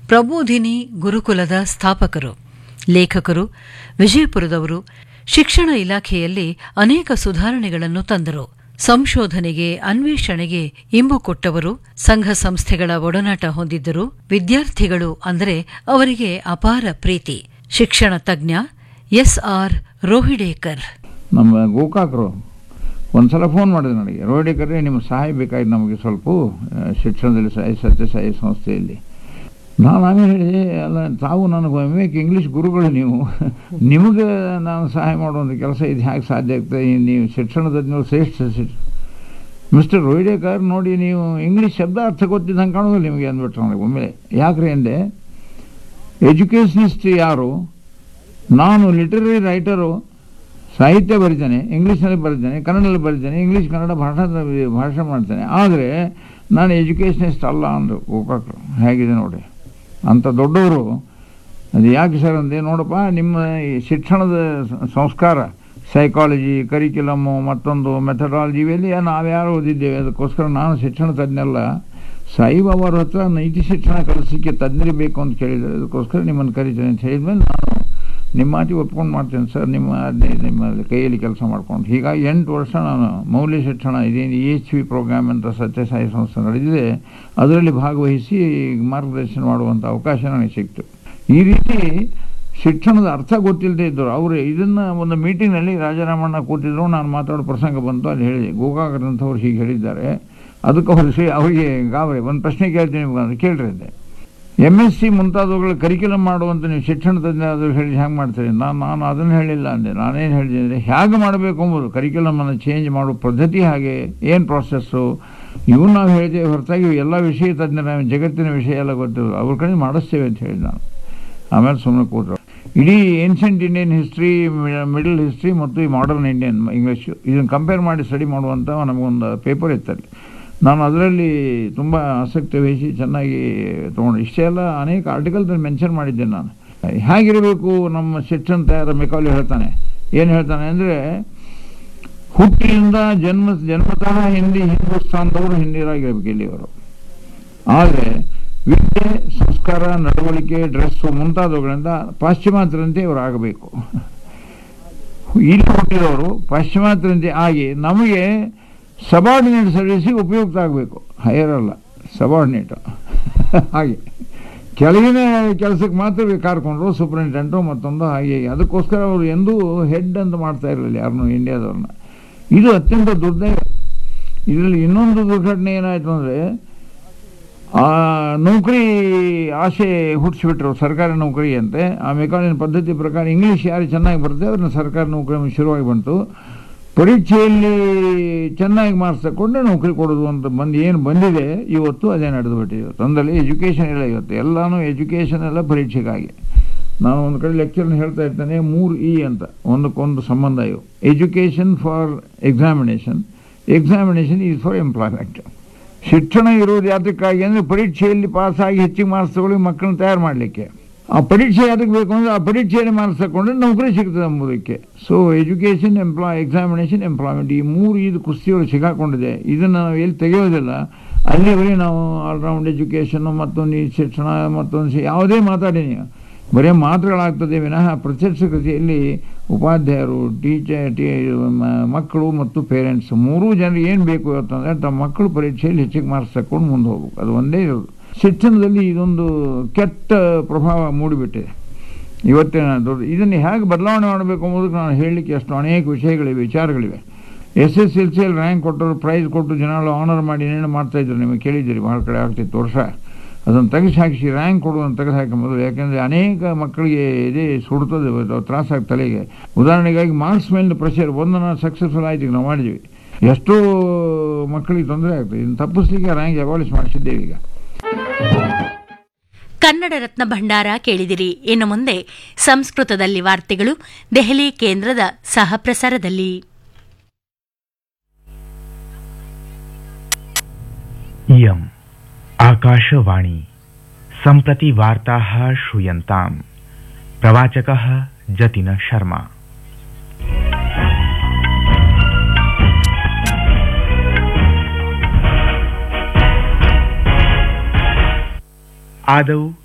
ಪ್ರಬೋಧಿನಿ ಗುರುಕುಲದ ಸ್ಥಾಪಕರು ಲೇಖಕರು ವಿಜಯಪುರದವರು ಶಿಕ್ಷಣ ಇಲಾಖೆಯಲ್ಲಿ ಅನೇಕ ಸುಧಾರಣೆಗಳನ್ನು ತಂದರು ಸಂಶೋಧನೆಗೆ ಅನ್ವೇಷಣೆಗೆ ಇಂಬು ಕೊಟ್ಟವರು ಸಂಘ ಸಂಸ್ಥೆಗಳ ಒಡನಾಟ ಹೊಂದಿದ್ದರು ವಿದ್ಯಾರ್ಥಿಗಳು ಅಂದರೆ ಅವರಿಗೆ ಅಪಾರ ಪ್ರೀತಿ ಶಿಕ್ಷಣ ತಜ್ಞ ಎಸ್ಆರ್ ರೋಹಿಡೇಕರ್ ನಮ್ಮ ಗೋಕಾಕರು ಒಂದ್ಸಲ ಫೋನ್ ಮಾಡಿದ್ರು ನನಗೆ ರೋಹಿಡೇಕರೇ ನಿಮ್ಮ ಸಹಾಯ ಬೇಕಾಯ್ತು ನಮಗೆ ಸ್ವಲ್ಪ ಆ, ಶಿಕ್ಷಣದಲ್ಲಿ ಸಹಾಯ ಸತ್ಯಸಾಯಿ ಸಂಸ್ಥೆಯಲ್ಲಿ ನಾನು ಆಮೇಲೆ ಹೇಳಿದೆ ಅಲ್ಲ ತಾವು ನನಗೆ ವಿವೇಕ್ ಇಂಗ್ಲೀಷ್ ಗುರುಗಳು ನೀವು ನಿಮಗೆ ನಾನು ಸಹಾಯ ಮಾಡುವಂಥ ಕೆಲಸ ಇದು ಹೇಗೆ ಸಾಧ್ಯ ಆಗ್ತದೆ ಈ ನೀವು ಶಿಕ್ಷಣದಲ್ಲಿ ನೀವು ಶ್ರೇಷ್ಠ ಶಿಕ್ಷ ಮಿಸ್ಟರ್ ರೋಹಿಡೇಕರ್ ನೋಡಿ ನೀವು ಇಂಗ್ಲೀಷ್ ಶಬ್ದ ಅರ್ಥ ಗೊತ್ತಿದ್ದಂಗೆ ಕಾಣೋದಿಲ್ಲ ನಿಮಗೆ ಅಂದ್ಬಿಟ್ರು ನನಗೆ ಒಮ್ಮೆಲೆ ಯಾಕ್ರಿ ಅಂದೆ ಎಜುಕೇಷನಿಸ್ಟ್ ಯಾರು ನಾನು ಲಿಟರರಿ ರೈಟರು ಸಾಹಿತ್ಯ ಬರೀತೇನೆ ಇಂಗ್ಲೀಷ್ನಲ್ಲಿ ಬರೀತೇನೆ ಕನ್ನಡದಲ್ಲಿ ಬರೀತೇನೆ ಇಂಗ್ಲೀಷ್ ಕನ್ನಡ ಭಾಷಾದಲ್ಲಿ ಭಾಷೆ ಮಾಡ್ತೇನೆ ಆದರೆ ನಾನು ಎಜುಕೇಷನಿಸ್ಟ್ ಅಲ್ಲ ಅಂದರು ಗೋಕಾಕರು ಹೇಗಿದೆ ನೋಡಿ ಅಂಥ ದೊಡ್ಡವರು ಅದು ಯಾಕೆ ಸರ್ ಅಂದೆ ನೋಡಪ್ಪ ನಿಮ್ಮ ಈ ಶಿಕ್ಷಣದ ಸ- ಸಂಸ್ಕಾರ ಸೈಕಾಲಜಿ ಕರಿಕ್ಯುಲಮ್ಮು ಮತ್ತೊಂದು ಮೆಥಡಾಲಜಿ ಇವೆಲ್ಲ ನಾವ್ಯಾರು ಓದಿದ್ದೇವೆ ಅದಕ್ಕೋಸ್ಕರ ನಾನು ಶಿಕ್ಷಣ ತಜ್ಞಲ್ಲ ಸಾಯಿಬಾಬಾ ಅವ್ರ ಹತ್ರ ನೈತಿ ಶಿಕ್ಷಣ ಕಲಿಸಲಿಕ್ಕೆ ತಜ್ಞರು ಬೇಕು ಅಂತ ಕೇಳಿದ್ದಾರೆ ಅದಕ್ಕೋಸ್ಕರ ನಿಮ್ಮನ್ನು ಕರಿತೇನೆ ಅಂತ ಹೇಳಿದ್ಮೇಲೆ ನಾನು ನಿಮ್ಮ ಮಾತಿಗೆ ಒಪ್ಕೊಂಡು ಮಾಡ್ತೇನೆ ಸರ್ ನಿಮ್ಮ ಅದೇ ನಿಮ್ಮ ಕೈಯಲ್ಲಿ ಕೆಲಸ ಮಾಡ್ಕೊಂಡು ಹೀಗಾಗಿ ಎಂಟು ವರ್ಷ ನಾನು ಮೌಲ್ಯ ಶಿಕ್ಷಣ ಇದೇನು ಇ ಎಚ್ ವಿ ಪ್ರೋಗ್ರಾಮ್ ಅಂತ ಸತ್ಯಸಾಯಿ ಸಂಸ್ಥೆ ನಡೆದಿದೆ ಅದರಲ್ಲಿ ಭಾಗವಹಿಸಿ ಮಾರ್ಗದರ್ಶನ ಮಾಡುವಂಥ ಅವಕಾಶ ನನಗೆ ಸಿಕ್ತು ಈ ರೀತಿ ಶಿಕ್ಷಣದ ಅರ್ಥ ಗೊತ್ತಿಲ್ಲದೆ ಇದ್ದರು ಅವರು ಇದನ್ನು ಒಂದು ಮೀಟಿಂಗ್ನಲ್ಲಿ ರಾಜಾರಾಮಣ್ಣ ಕೂತಿದ್ರು ನಾನು ಮಾತಾಡೋ ಪ್ರಸಂಗ ಬಂತು ಅಲ್ಲಿ ಹೇಳಿದೆ ಗೋಕಾಕರಂಥವ್ರು ಹೀಗೆ ಹೇಳಿದ್ದಾರೆ ಅದಕ್ಕೆ ಅವರು ಸಿ ಅವರಿಗೆ ಗಾಬರಿ ಒಂದು ಪ್ರಶ್ನೆ ಕೇಳ್ತೀನಿ ನಿಮ್ಗೆ ಅಂತ ಕೇಳ್ರಿ ಅಂದೆ ಎಮ್ ಎಸ್ ಸಿ ಮುಂತಾದವುಗಳ ಕರಿಕ್ಯುಲಮ್ ಮಾಡುವಂಥ ನೀವು ಶಿಕ್ಷಣ ತಜ್ಞರಾದ್ರು ಹೇಳಿ ಹ್ಯಾಂಗೆ ಮಾಡ್ತೀರಿ ನಾನು ನಾನು ಅದನ್ನು ಹೇಳಿಲ್ಲ ಅಂದೆ ನಾನೇನು ಹೇಳಿದೆ ಅಂದರೆ ಹೇಗೆ ಮಾಡಬೇಕು ಎಂಬುದು ಕರಿಕ್ಯುಲಮನ್ನು ಚೇಂಜ್ ಮಾಡೋ ಪದ್ಧತಿ ಹಾಗೆ ಏನು ಪ್ರಾಸೆಸ್ಸು ಇವು ನಾವು ಹೇಳ್ತೇವೆ ಹೊರತಾಗಿ ಎಲ್ಲ ವಿಷಯ ತಜ್ಞರ ಜಗತ್ತಿನ ವಿಷಯ ಎಲ್ಲ ಗೊತ್ತಿರೋದು ಅವ್ರ ಕಡೆ ಮಾಡಿಸ್ತೇವೆ ಅಂತ ಹೇಳಿ ನಾನು ಆಮೇಲೆ ಸುಮ್ಮನೆ ಕೂತರು ಇಡೀ ancient Indian history middle history ಮತ್ತು ಈ ಮಾಡರ್ನ್ ಇಂಡಿಯನ್ ಇಂಗ್ಲೀಷು ಇದನ್ನು ಕಂಪೇರ್ ಮಾಡಿ ಸ್ಟಡಿ ಮಾಡುವಂಥ ನಮಗೊಂದು ಪೇಪರ್ ಇತ್ತಲ್ಲಿ ನಾನು ಅದರಲ್ಲಿ ತುಂಬ ಆಸಕ್ತಿ ವಹಿಸಿ ಚೆನ್ನಾಗಿ ತೊಗೊಂಡು ಇಷ್ಟೇ ಎಲ್ಲ ಅನೇಕ ಆರ್ಟಿಕಲ್ದಲ್ಲಿ ಮೆನ್ಷನ್ ಮಾಡಿದ್ದೆ ನಾನು ಹೇಗಿರಬೇಕು ನಮ್ಮ ಶಿಕ್ಷಣ ತಯಾರ ಮೆಕಾಲಿ ಹೇಳ್ತಾನೆ ಏನು ಹೇಳ್ತಾನೆ ಅಂದರೆ ಹುಟ್ಟಿನಿಂದ ಜನ್ಮ ಜನ್ಮತಃ ಹಿಂದಿ ಹಿಂದೂಸ್ತಾನದವರು ಹಿಂದಿರಾಗಿರ್ಬೇಕು ಇಲ್ಲಿಯವರು ಆದರೆ ವಿದ್ಯೆ ಸಂಸ್ಕಾರ ನಡವಳಿಕೆ ಡ್ರೆಸ್ಸು ಮುಂತಾದವುಗಳಿಂದ ಪಾಶ್ಚಿಮಾತ್ಯರಂತೆ ಇವರು ಆಗಬೇಕು ಇಲ್ಲಿ ಹುಟ್ಟಿದವರು ಪಾಶ್ಚಿಮಾತ್ಯರಂತೆ ಆಗಿ ನಮಗೆ ಸಬಾರ್ಡಿನೇಟ್ ಸರ್ವಿಸಿಗೆ ಉಪಯುಕ್ತ ಆಗಬೇಕು ಹೈಯರ್ ಅಲ್ಲ ಸಬಾರ್ಡಿನೇಟ್ ಹಾಗೆ ಕೆಳಗಿನ ಕೆಲಸಕ್ಕೆ ಮಾತ್ರ ಕರ್ಕೊಂಡ್ರು ಸೂಪರಿಂಟೆಂಟು ಮತ್ತೊಂದು ಹಾಗೆ ಹೀಗೆ. ಅದಕ್ಕೋಸ್ಕರ ಅವರು ಎಂದೂ ಹೆಡ್ ಅಂತ ಮಾಡ್ತಾ ಇರಲಿಲ್ಲ ಯಾರನ್ನೂ ಇಂಡಿಯಾದವ್ರನ್ನ ಇದು ಅತ್ಯಂತ ದುರ್ದೈವ ಇದರಲ್ಲಿ ಇನ್ನೊಂದು ದುರ್ಘಟನೆ ಏನಾಯಿತು ಅಂದರೆ ಆ ನೌಕರಿ ಆಸೆ ಹುಟ್ಟಿಸ್ಬಿಟ್ರು ಸರ್ಕಾರಿ ನೌಕರಿ ಅಂತೆ ಆ ಮೆಕಾನಿನ ಪದ್ಧತಿ ಪ್ರಕಾರ ಇಂಗ್ಲೀಷ್ ಯಾರು ಚೆನ್ನಾಗಿ ಬರುತ್ತೆ ಅವ್ರನ್ನ ಸರ್ಕಾರಿ ನೌಕರಿ ಶುರುವಾಗಿ ಬಂತು ಪರೀಕ್ಷೆಯಲ್ಲಿ ಚೆನ್ನಾಗಿ ಮಾರ್ಕ್ಸ್ ತಗೊಂಡು ನೌಕರಿ ಕೊಡೋದು ಅಂತ ಬಂದು ಏನು ಬಂದಿದೆ ಇವತ್ತು ಅದೇ ನಡೆದು ಬಿಟ್ಟಿದೆ ತಂದಲ್ಲಿ ಎಜುಕೇಷನ್ ಇಲ್ಲ ಇವತ್ತು ಎಲ್ಲನೂ ಎಜುಕೇಷನ್ ಎಲ್ಲ ಪರೀಕ್ಷೆಗಾಗಿ ನಾನು ಒಂದು ಕಡೆ ಲೆಕ್ಚರ್ನ ಹೇಳ್ತಾ ಇರ್ತೇನೆ ಮೂರು ಇ ಅಂತ ಒಂದಕ್ಕೊಂದು ಸಂಬಂಧ ಇವು education for examination examination is for employment ಶಿಕ್ಷಣ ಇರುವುದು ಯಾತಕ್ಕಾಗಿ ಅಂದರೆ ಪರೀಕ್ಷೆಯಲ್ಲಿ ಪಾಸಾಗಿ ಹೆಚ್ಚಿಗೆ ಮಾರ್ಕ್ಸ್ ತಗೊಳ್ಳಿ ಮಕ್ಕಳನ್ನ ತಯಾರು ಮಾಡಲಿಕ್ಕೆ ಆ ಪರೀಕ್ಷೆ ಯಾತಕ್ಕೆ ಬೇಕು ಅಂದರೆ ಆ ಪರೀಕ್ಷೆಯಲ್ಲಿ ಮಾರ್ಕ್ಸ್ ತಗೊಂಡ್ರೆ ನೌಕರಿ ಸಿಗ್ತದೆ ಎಂಬುದಕ್ಕೆ so education employ examination employment ಈ ಮೂರು ಇದು ಕುಸ್ತಿಯೊಳಗೆ ಸಿಗಾಕೊಂಡಿದೆ ಇದನ್ನು ನಾವು ಎಲ್ಲಿ ತೆಗೆಯೋದಿಲ್ಲ ಅಲ್ಲಿವರೆಗೆ ನಾವು ಆಲ್ರೌಂಡ್ ಎಜುಕೇಷನ್ನು ಮತ್ತೊಂದು ಈ ಶಿಕ್ಷಣ ಮತ್ತೊಂದು ಶಿ- ಯಾವುದೇ ಮಾತಾಡಿ ನೀವು ಬರೀ ಮಾತುಗಳಾಗ್ತದೆ ವಿನಃ ಪ್ರತ್ಯಕ್ಷ ಕೃತಿಯಲ್ಲಿ ಉಪಾಧ್ಯಾಯರು ಟೀಚರ್ ಟೀ ಮ- ಮಕ್ಕಳು ಮತ್ತು ಪೇರೆಂಟ್ಸ್ ಮೂರೂ ಜನರು ಏನು ಬೇಕು ಇವತ್ತಂದರೆ ತಮ್ಮ ಮಕ್ಕಳು ಪರೀಕ್ಷೆಯಲ್ಲಿ ಹೆಚ್ಚಿಗೆ ಮಾರ್ಕ್ಸ್ ತಗೊಂಡು ಮುಂದೆ ಹೋಗ್ಬೇಕು ಅದು ಒಂದೇ ಇರೋದು ಶಿಕ್ಷಣದಲ್ಲಿ ಇದೊಂದು ಕೆಟ್ಟ ಪ್ರಭಾವ ಮೂಡಿಬಿಟ್ಟಿದೆ ಇವತ್ತಿನ ದೊಡ್ಡ ಇದನ್ನು ಹೇಗೆ ಬದಲಾವಣೆ ಮಾಡಬೇಕು ಎಂಬುದಕ್ಕೆ ನಾನು ಹೇಳಲಿಕ್ಕೆ ಎಷ್ಟು ಅನೇಕ ವಿಷಯಗಳಿವೆ ವಿಚಾರಗಳಿವೆ ಎಸ್ ಎಸ್ ಎಲ್ ಸಿಯಲ್ಲಿ ರ್ಯಾಂಕ್ ಕೊಟ್ಟರು ಪ್ರೈಸ್ ಕೊಟ್ಟು ಜನಗಳು ಆನರ್ ಮಾಡಿ ಏನೇನು ಮಾಡ್ತಾಯಿದ್ರು ನಿಮಗೆ ಕೇಳಿದ್ದೀರಿ ಭಾಳ ಕಡೆ ಆಗ್ತಿತ್ತು ವರ್ಷ ಅದನ್ನು ತೆಗೆಸಿ ಹಾಕಿಸಿ ರ್ಯಾಂಕ್ ಕೊಡುವುದನ್ನು ತೆಗೆದು ಹಾಕಿ ಮೊದಲು ಯಾಕೆಂದರೆ ಅನೇಕ ಮಕ್ಕಳಿಗೆ ಇದೇ ಸುಡ್ತದೆ ಇವತ್ತು ತ್ರಾಸಾಗಿ ತಲೆಗೆ ಉದಾಹರಣೆಗಾಗಿ ಮಾರ್ಕ್ಸ್ ಮೇಲಿನ ಪ್ರೆಷರ್ ಒಂದು ನಾವು ಸಕ್ಸಸ್ಫುಲ್ ಆಯ್ತು ಈಗ ನಾವು ಮಾಡಿದ್ವಿ ಎಷ್ಟೋ ಮಕ್ಕಳಿಗೆ ತೊಂದರೆ ಆಗ್ತದೆ ಇದನ್ನು ತಪ್ಪಿಸ್ಲಿಕ್ಕೆ ರ್ಯಾಂಕ್ ಅಬಾಲಿಷ್ ಮಾಡಿಸಿದ್ದೇವೆ ಈಗ ಕನ್ನಡ ರತ್ನ ಭಂಡಾರ ಕೇಳಿದಿರಿ ಇನ್ನು ಮುಂದೆ ಸಂಸ್ಕೃತದಲ್ಲಿ ವಾರ್ತೆಗಳು ದೆಹಲಿ ಕೇಂದ್ರದ ಸಹ ಪ್ರಸಾರದಲ್ಲಿ इयम् आकाशवाणी सम्प्रति वार्ताः श्रूयन्ताम् प्रवाचकः जतिन शर्मा आदौ